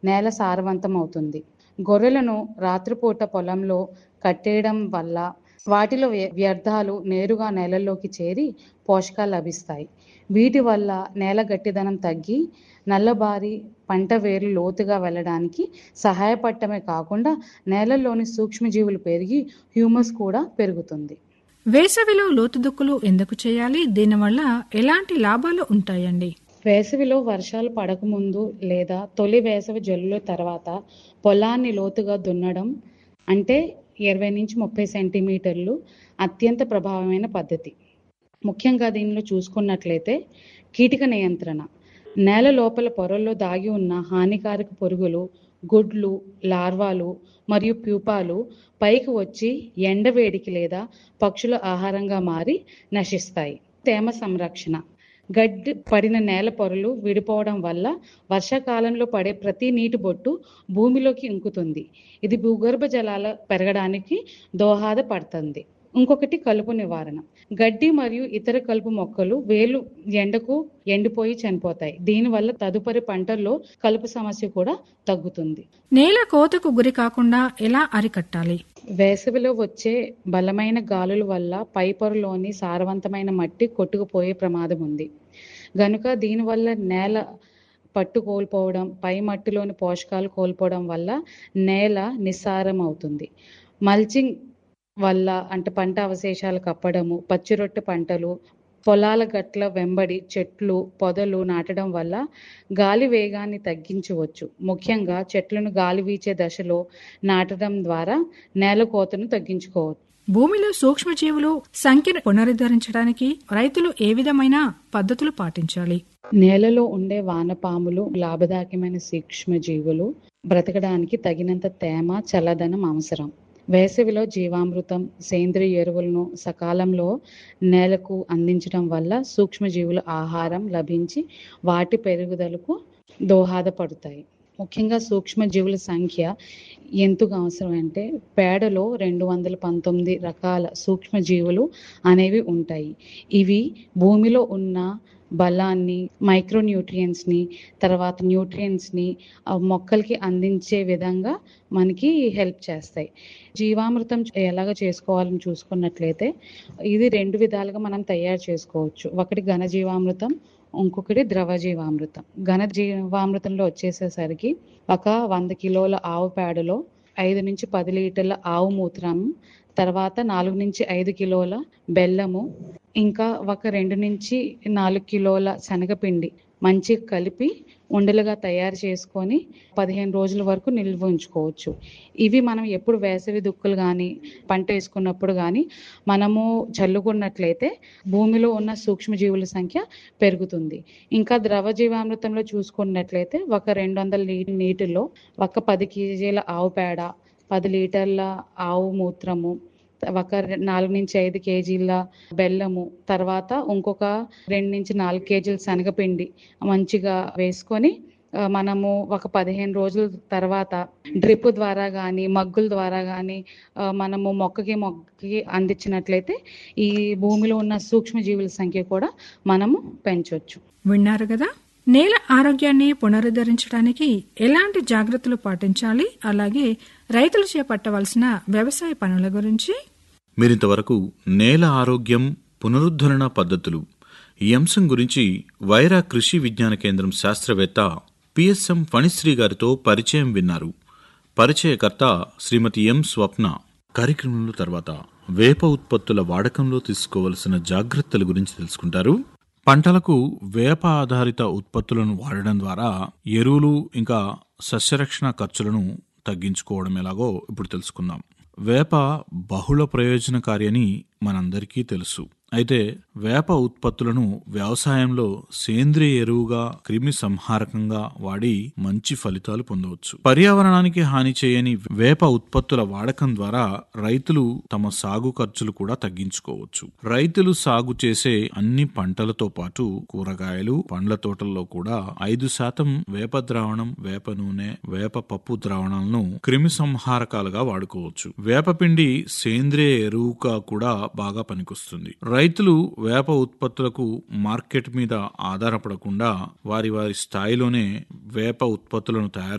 నేల సారవంతం అవుతుంది గొర్రెలను రాత్రిపూట పొలంలో కట్టేయడం వల్ల వాటిలో వ్య- వ్యర్థాలు నేరుగా నేలల్లోకి చేరి పోషకాలు లభిస్తాయి వీటి వల్ల నేల గట్టిదనం తగ్గి నల్లబారి పంట వేరు లోతుగా వెళ్ళడానికి సహాయపడటమే కాకుండా నేలల్లోని సూక్ష్మజీవులు పెరిగి హ్యూమస్ కూడా పెరుగుతుంది వేసవిలో లోతుదుక్కులు ఎందుకు చేయాలి దీనివల్ల ఎలాంటి లాభాలు ఉంటాయండి వేసవిలో వర్షాలు పడకముందు లేదా తొలి వేసవి జల్లుల తర్వాత పొలాన్ని లోతుగా దున్నడం అంటే ఇరవై నుంచి ముప్పై సెంటీమీటర్లు అత్యంత ప్రభావమైన పద్ధతి ముఖ్యంగా దీనిలో చూసుకున్నట్లయితే కీటక నియంత్రణ నేల లోపల పొరల్లో దాగి ఉన్న హానికారక పురుగులు గుడ్లు లార్వాలు మరియు ప్యూపాలు పైకి వచ్చి ఎండవేడికి లేదా పక్షుల ఆహారంగా మారి నశిస్తాయి తేమ సంరక్షణ గడ్డి పడిన నేల పొరలు విడిపోవడం వల్ల వర్షాకాలంలో పడే ప్రతి నీటి బొట్టు భూమిలోకి ఇంకుతుంది ఇది భూగర్భ జలాల పెరగడానికి దోహదపడుతుంది ఇంకొకటి కలుపు నివారణ గడ్డి మరియు ఇతర కలుపు మొక్కలు వేలు ఎండకు ఎండిపోయి చనిపోతాయి దీనివల్ల తదుపరి పంటల్లో కలుపు సమస్య కూడా తగ్గుతుంది నేల కోతకు గురి కాకుండా ఎలా అరికట్టాలి వేసవిలో వచ్చే బలమైన గాలుల వల్ల పై పొరలోని సారవంతమైన మట్టి కొట్టుకుపోయే ప్రమాదం ఉంది గనుక దీనివల్ల నేల పట్టు కోల్పోవడం పై మట్టిలోని పోషకాలు కోల్పోవడం వల్ల నేల నిస్సారం అవుతుంది మల్చింగ్ వల్ల అంటే పంట అవశేషాలు కప్పడము పచ్చిరొట్టె పంటలు పొలాల గట్ల వెంబడి చెట్లు పొదలు నాటడం వల్ల గాలి వేగాన్ని తగ్గించవచ్చు ముఖ్యంగా చెట్లను గాలి వీచే దశలో నాటడం ద్వారా నేల కోతను తగ్గించుకోవచ్చు భూమిలో సూక్ష్మజీవులు సంఖ్యను పునరుద్ధరించడానికి రైతులు ఏ విధమైన పద్ధతులు పాటించాలి నేలలో ఉండే వానపాములు లాభదాయకమైన సూక్ష్మజీవులు బ్రతకడానికి తగినంత తేమ చల్లదనం అవసరం వేసవిలో జీవామృతం సేంద్రియ ఎరువులను సకాలంలో నేలకు అందించడం వల్ల సూక్ష్మజీవుల ఆహారం లభించి వాటి పెరుగుదలకు దోహదపడతాయి ముఖ్యంగా సూక్ష్మజీవుల సంఖ్య ఎందుకు అవసరం అంటే పేడలో రెండు వందల పంతొమ్మిది రకాల సూక్ష్మజీవులు అనేవి ఉంటాయి ఇవి భూమిలో ఉన్న బలాన్ని మైక్రోన్యూట్రియంట్స్ని తర్వాత న్యూట్రియంట్స్ని మొక్కలకి అందించే విధంగా మనకి హెల్ప్ చేస్తాయి జీవామృతం ఎలాగ చేసుకోవాలని చూసుకున్నట్లయితే ఇది రెండు విధాలుగా మనం తయారు చేసుకోవచ్చు ఒకటి ఘన జీవామృతం ఇంకొకటి ద్రవ జీవామృతం ఘన జీవామృతంలో వచ్చేసేసరికి ఒక వంద కిలోల ఆవు పేడలో ఐదు నుంచి పది లీటర్ల ఆవు మూత్రం తర్వాత నాలుగు నుంచి ఐదు కిలోల బెల్లము ఇంకా ఒక రెండు నుంచి నాలుగు కిలోల శనగపిండి మంచిగా కలిపి ఉండలుగా తయారు చేసుకొని పదిహేను రోజుల వరకు నిల్వ ఉంచుకోవచ్చు ఇవి మనం ఎప్పుడు వేసవి దుక్కులు కానీ పంట వేసుకున్నప్పుడు కానీ మనము చల్లుకున్నట్లయితే భూమిలో ఉన్న సూక్ష్మజీవుల సంఖ్య పెరుగుతుంది ఇంకా ద్రవ జీవామృతంలో చూసుకున్నట్లయితే ఒక రెండు వందల లీటర్ నీటిలో ఒక పది కేజీల ఆవు పేడ పది లీటర్ల ఆవు మూత్రము ఒక నాలుగు నుంచి ఐదు కేజీల బెల్లము తర్వాత ఇంకొక రెండు నుంచి నాలుగు కేజీల శనగపిండి మంచిగా వేసుకొని ఆ, మనము ఒక పదిహేను రోజుల తర్వాత డ్రిప్ ద్వారా కానీ మగ్గుల ద్వారా కానీ మనము మొక్కకి మొక్కకి అందించినట్లయితే ఈ భూమిలో ఉన్న సూక్ష్మజీవుల సంఖ్య కూడా మనము పెంచవచ్చు విన్నారు కదా నేల ఆరోగ్యాన్ని పునరుద్ధరించడానికి ఎలాంటి జాగ్రత్తలు పాటించాలి అలాగే రైతులు చేపట్టవలసిన వ్యవసాయ పనుల గురించి మీరింతవరకు నేల ఆరోగ్యం పునరుద్ధరణ పద్ధతులు ఈ అంశం గురించి వైరా కృషి విజ్ఞాన కేంద్రం శాస్త్రవేత్త పిఎస్ఎం ఫణిశ్రీ గారితో పరిచయం విన్నారు పరిచయకర్త శ్రీమతి ఎం స్వప్న కార్యక్రమంలో తర్వాత వేప ఉత్పత్తుల వాడకంలో తీసుకోవలసిన జాగ్రత్తల గురించి తెలుసుకుంటారు పంటలకు వేప ఆధారిత ఉత్పత్తులను వాడడం ద్వారా ఎరువులు ఇంకా సస్యరక్షణ ఖర్చులను తగ్గించుకోవడం ఎలాగో ఇప్పుడు తెలుసుకుందాం వేప బహుళ ప్రయోజనకారి అని మనందరికీ తెలుసు అయితే వేప ఉత్పత్తులను వ్యవసాయంలో సేంద్రియ ఎరువుగా క్రిమి సంహారకంగా వాడి మంచి ఫలితాలు పొందవచ్చు పర్యావరణానికి హాని చేయని వేప ఉత్పత్తుల వాడకం ద్వారా రైతులు తమ సాగు ఖర్చులు కూడా తగ్గించుకోవచ్చు రైతులు సాగు చేసే అన్ని పంటలతో పాటు కూరగాయలు పండ్ల తోటల్లో కూడా ఐదు శాతం వేప ద్రావణం వేప నూనె వేప పప్పు ద్రావణాలను క్రిమి సంహారకాలుగా వాడుకోవచ్చు వేపపిండి సేంద్రియ ఎరువుగా కూడా బాగా పనికొస్తుంది రైతులు వేప ఉత్పత్తులకు మార్కెట్ మీద ఆధారపడకుండా వారి వారి స్థాయిలోనే వేప ఉత్పత్తులను తయారు